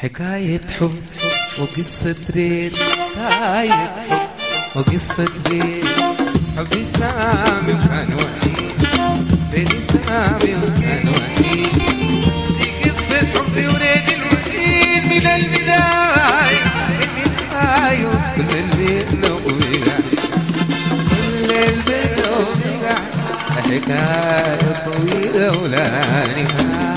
حكاية حب وقصة ريت حكاية حب وقصة ريت حبي سامي وكان وحيد ريدي سامي وكان وحيد دي قصة حبي وريدي الوحيد من البداية النهاية كل اللي لو وقع كل اللي لو وقع حكاية طويلة ولا نهاية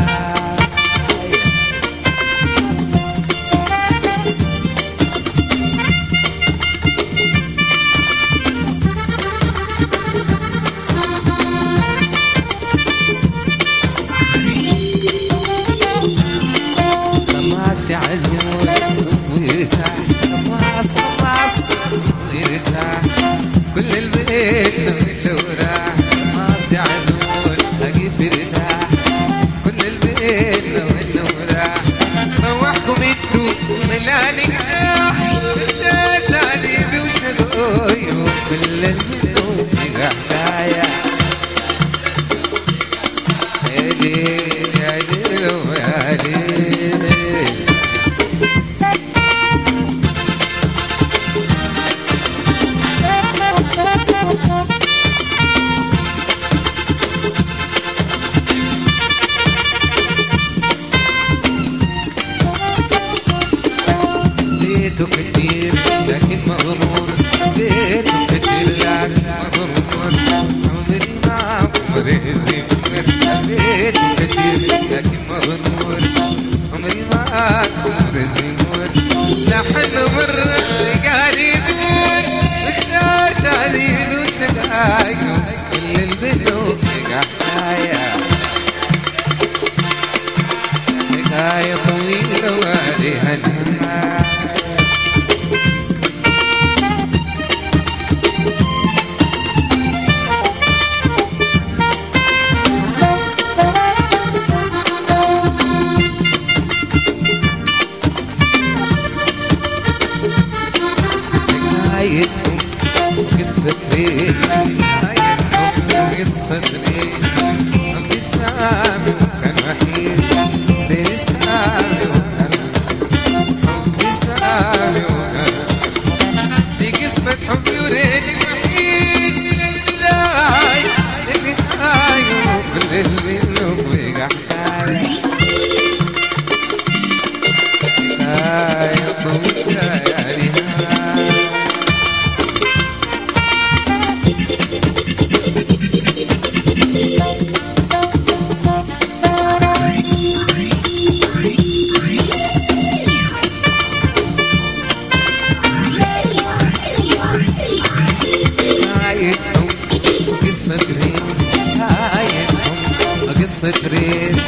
خلاص يا عزيز ويرتاح خلاص خلاص ويرتاح كل البيت لو راح خلاص يا عزيز اجيب ارتاح كل البيت لو راح روحكم انتوا ملاني بدات عليبي وشقوي كل البيوت حكايه يا ليل يا ليل يا ليل بيته كتير لكن مغرور بيته كتير لكن مغرور عمري ما عمري زمر بيته كتير لكن مغرور عمري ما عمري زمر لحن مرة قال يدور اخترت علي له شقايق كل البيوت حكاية حكاية طويلة وعليها نهاية حكايتهم قصة ليه حكايتهم قصة ليه عمري سامي وكان وحيد ليلي سامي وكان عمري سامي وكان دي قصة حب وريد الوحيد من البداية للنهاية كل اللي وقع حكاية حكاية طويلة يا نهاية حكايتهم قصة ريت حكايتهم قصة ريت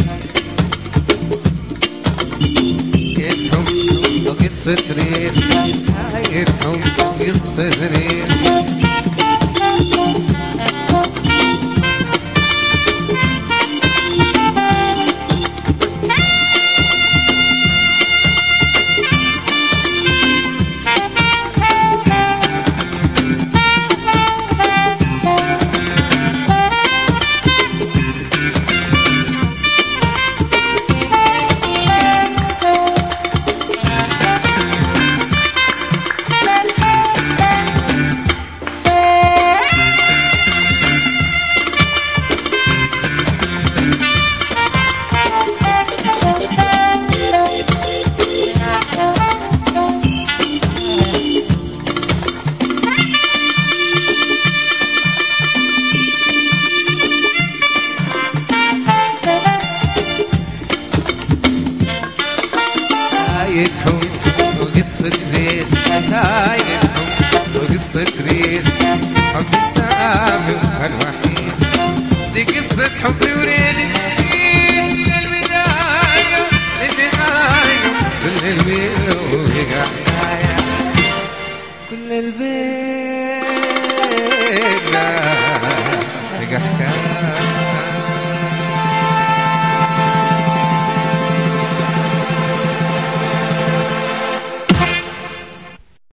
حكايتهم قصة ريت حكايتهم قصة ريت حكايتهم وقصة ريت حكايتهم وقصة ريت حب سامي وكان وحيد دي قصة حب وريد